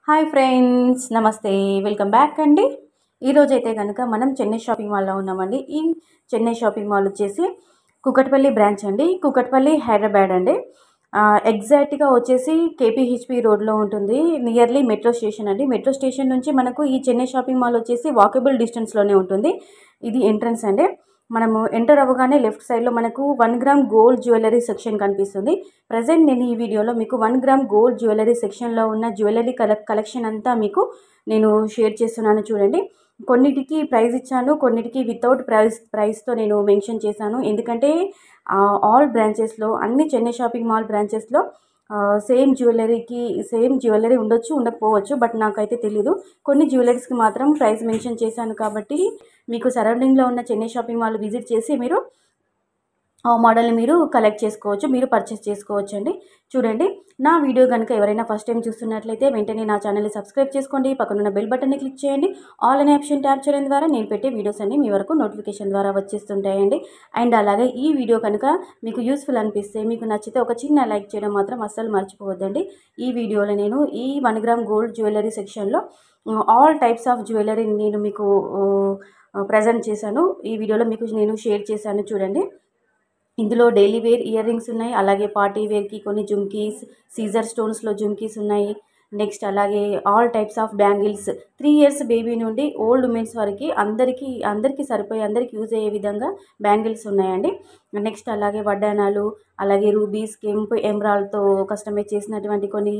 hi friends నమస్తే welcome back అండి ఈరోజైతే కనుక మనం చెన్నై షాపింగ్ మాల్లో ఉన్నామండి ఈ చెన్నై షాపింగ్ మాల్ వచ్చేసి కుకట్పల్లి బ్రాంచ్ అండి కుకట్పల్లి హైదరాబాద్ అండి ఆ, ఎగ్జాక్ట్గా వచ్చేసి కేపీహెచ్పి రోడ్లో ఉంటుంది నియర్లీ మెట్రో స్టేషన్ అండి మెట్రో స్టేషన్ నుంచి మనకు ఈ చెన్నై షాపింగ్ మాల్ వచ్చేసి వాకబుల్ డిస్టెన్స్లోనే ఉంటుంది ఇది ఎంట్రన్స్ అండి మనము ఎంటర్ అవ్వగానే లెఫ్ట్ సైడ్లో మనకు one gram gold jewellery section కనిపిస్తుంది ప్రజెంట్ నేను ఈ వీడియోలో మీకు వన్ గ్రామ్ గోల్డ్ జ్యువెలరీ సెక్షన్లో ఉన్న జ్యువెలరీ కల కలెక్షన్ అంతా మీకు నేను షేర్ చేస్తున్నాను చూడండి కొన్నిటికి ప్రైస్ ఇచ్చాను కొన్నిటికి వితౌట్ ప్రైస్ ప్రైస్తో నేను మెన్షన్ చేశాను ఎందుకంటే ఆల్ బ్రాంచెస్లో అన్ని చెన్నై షాపింగ్ మాల్ బ్రాంచెస్లో సేమ్ జ్యువెలరీకి సేమ్ జ్యువెలరీ ఉండొచ్చు ఉండకపోవచ్చు బట్ నాకైతే తెలీదు కొన్ని జ్యువెలరీస్కి మాత్రం ప్రైస్ మెన్షన్ చేశాను కాబట్టి మీకు సరౌండింగ్లో ఉన్న చెన్నై షాపింగ్ మాల్ విజిట్ చేసి మీరు ఆ మోడల్ని మీరు కలెక్ట్ చేసుకోవచ్చు మీరు పర్చేస్ చేసుకోవచ్చు అండి చూడండి నా వీడియో కనుక ఎవరైనా ఫస్ట్ టైం చూస్తున్నట్లయితే వెంటనే నా ఛానల్ని సబ్స్క్రైబ్ చేసుకోండి పక్కనున్న బెల్ బటన్ని క్లిక్ చేయండి ఆల్ అనే ఆప్షన్ ట్యాప్ చేయడం ద్వారా నేను పెట్టే వీడియోస్ అన్ని మీ వరకు నోటిఫికేషన్ ద్వారా వచ్చేస్తుంటాయండి అండ్ అలాగే ఈ వీడియో కనుక మీకు యూస్ఫుల్ అనిపిస్తే మీకు నచ్చితే ఒక చిన్న లైక్ చేయడం మాత్రం అస్సలు మర్చిపోవద్దండి ఈ వీడియోలో నేను ఈ వన్ గ్రామ్ గోల్డ్ జ్యువెలరీ సెక్షన్లో ఆల్ టైప్స్ ఆఫ్ జ్యువెలరీని నేను మీకు ప్రజెంట్ చేశాను ఈ వీడియోలో మీకు నేను షేర్ చేశాను చూడండి ఇందులో డైలీ వేర్ ఇయర్ రింగ్స్ ఉన్నాయి అలాగే పార్టీ వేర్కి కొన్ని జుమ్కీస్ సీజర్ స్టోన్స్లో జుమ్కీస్ ఉన్నాయి నెక్స్ట్ అలాగే all types of bangles three years baby నుండి ఓల్డ్ ఉమెన్స్ వరకు అందరికీ అందరికీ సరిపోయే అందరికీ యూజ్ అయ్యే విధంగా బ్యాంగిల్స్ ఉన్నాయండి నెక్స్ట్ అలాగే వడ్డానాలు అలాగే రూబీస్ కెంప్ ఎమరాల్డ్తో కస్టమైజ్ చేసినటువంటి కొన్ని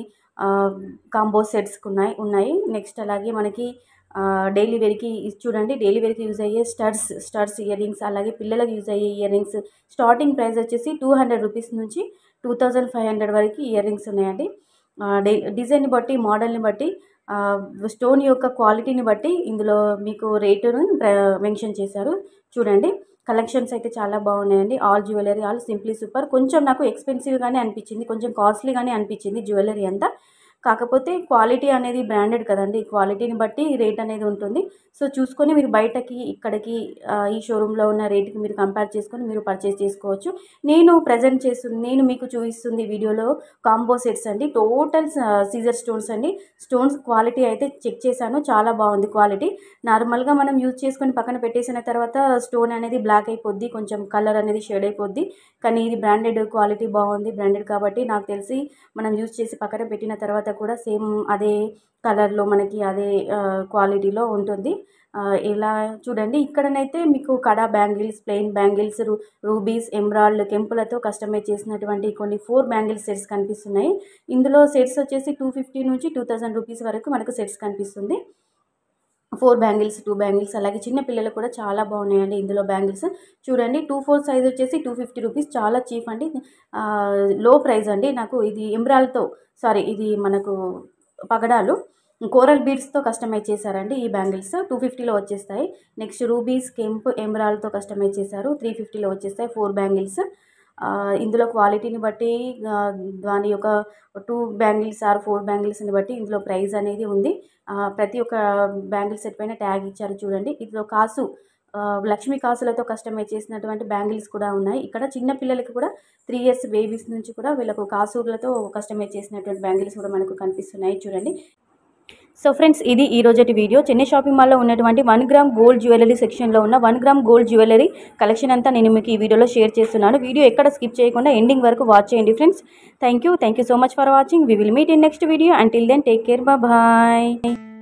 కాంబో సెట్స్ ఉన్నాయి ఉన్నాయి నెక్స్ట్ అలాగే మనకి డైలీ వేర్కి ఇది చూడండి డైలీ వేర్కి యూజ్ అయ్యే స్టడ్స్ స్టడ్స్ ఇయర్ రింగ్స్ అలాగే పిల్లలకు యూజ్ అయ్యే ఇయర్ రింగ్స్ స్టార్టింగ్ ప్రైస్ వచ్చేసి టూ హండ్రెడ్ రూపీస్ నుంచి టూ థౌజండ్ ఫైవ్ హండ్రెడ్ వరకు ఇయర్ రింగ్స్ ఉన్నాయండి డే డిజైన్ని బట్టి మోడల్ని బట్టి స్టోన్ యొక్క క్వాలిటీని బట్టి ఇందులో మీకు రేటును మెన్షన్ చేశారు చూడండి కలెక్షన్స్ అయితే చాలా బాగున్నాయండి all jewellery all simply super కొంచెం నాకు ఎక్స్పెన్సివ్గానే అనిపించింది కొంచెం కాస్ట్లీగానే అనిపించింది జ్యువెలరీ అంతా కాకపోతే క్వాలిటీ అనేది బ్రాండెడ్ కదండి క్వాలిటీని బట్టి రేట్ అనేది ఉంటుంది సో చూసుకొని మీరు బయటకి ఇక్కడికి ఈ షోరూంలో ఉన్న రేట్కి మీరు కంపేర్ చేసుకొని మీరు పర్చేస్ చేసుకోవచ్చు నేను ప్రజెంట్ చేస్తుంది నేను మీకు చూపిస్తుంది వీడియోలో కాంబో సెట్స్ అండి టోటల్ సీజర్ స్టోన్స్ అండి స్టోన్స్ క్వాలిటీ అయితే చెక్ చేశాను చాలా బాగుంది క్వాలిటీ నార్మల్గా మనం యూజ్ చేసుకొని పక్కన పెట్టేసిన తర్వాత స్టోన్ అనేది బ్లాక్ అయిపోద్ది కొంచెం కలర్ అనేది షేడ్ అయిపోద్ది కానీ ఇది బ్రాండెడ్ క్వాలిటీ బాగుంది బ్రాండెడ్ కాబట్టి నాకు తెలిసి మనం యూజ్ చేసి పక్కన పెట్టిన తర్వాత కూడా సేమ్ అదే కలర్లో మనకి అదే క్వాలిటీలో ఉంటుంది ఇలా చూడండి ఇక్కడనైతే మీకు కడా బ్యాంగిల్స్ ప్లెయిన్ బ్యాంగిల్స్ రూ రూబీస్ ఎమరాల్డ్ కెంపులతో కస్టమైజ్ చేసినటువంటి కొన్ని ఫోర్ బ్యాంగిల్స్ సెట్స్ కనిపిస్తున్నాయి ఇందులో సెట్స్ వచ్చేసి టూ ఫిఫ్టీ నుంచి టూ థౌజండ్ రూపీస్ వరకు మనకు సెట్స్ కనిపిస్తుంది ఫోర్ బ్యాంగిల్స్ టూ బ్యాంగిల్స్ అలాగే చిన్న పిల్లలు కూడా చాలా బాగున్నాయండి ఇందులో బ్యాంగిల్స్ చూడండి టూ ఫోర్ సైజ్ వచ్చేసి టూ ఫిఫ్టీ రూపీస్ చాలా చీప్ అండి లో ప్రైస్ అండి నాకు ఇది ఎంబ్రాల్తో సారీ ఇది మనకు పగడాలు కోరల్ బీడ్స్తో కస్టమైజ్ చేశారండి ఈ బ్యాంగిల్స్ టూ ఫిఫ్టీలో వచ్చేస్తాయి నెక్స్ట్ రూబీస్ కెంప్ ఎమరాల్డ్తో కస్టమైజ్ చేశారు త్రీ ఫిఫ్టీలో వచ్చేస్తాయి ఫోర్ బ్యాంగిల్స్ ఇందులో క్వాలిటీని బట్టి దాని యొక్క టూ బ్యాంగిల్స్ ఆర్ ఫోర్ బ్యాంగిల్స్ని బట్టి ఇందులో ప్రైస్ అనేది ఉంది ప్రతి ఒక్క బ్యాంగిల్ సెట్ పైన ట్యాగ్ ఇచ్చారు చూడండి ఇందులో కాసు లక్ష్మీ కాసులతో కస్టమైజ్ చేసినటువంటి బ్యాంగిల్స్ కూడా ఉన్నాయి ఇక్కడ చిన్న పిల్లలకి కూడా త్రీ ఇయర్స్ బేబీస్ నుంచి కూడా వీళ్ళకు కాసులతో కస్టమైజ్ చేసినటువంటి బ్యాంగిల్స్ కూడా మనకు కనిపిస్తున్నాయి చూడండి సో ఫ్రెండ్స్ ఇది ఈ రోజటి వీడియో చెన్నై షాపింగ్ మాల్లో ఉన్నటువంటి వన్ గ్రామ్ గోల్డ్ జ్యువెలరీ సెక్షన్లో ఉన్న one gram gold jewellery collection అంతా నేను మీకు ఈ వీడియోలో షేర్ చేస్తున్నాను వీడియో ఎక్కడ స్కిప్ చేయకుండా ఎండింగ్ వరకు వాచ్ చేయండి friends thank you thank you so much for watching we will meet in next video until then take care bye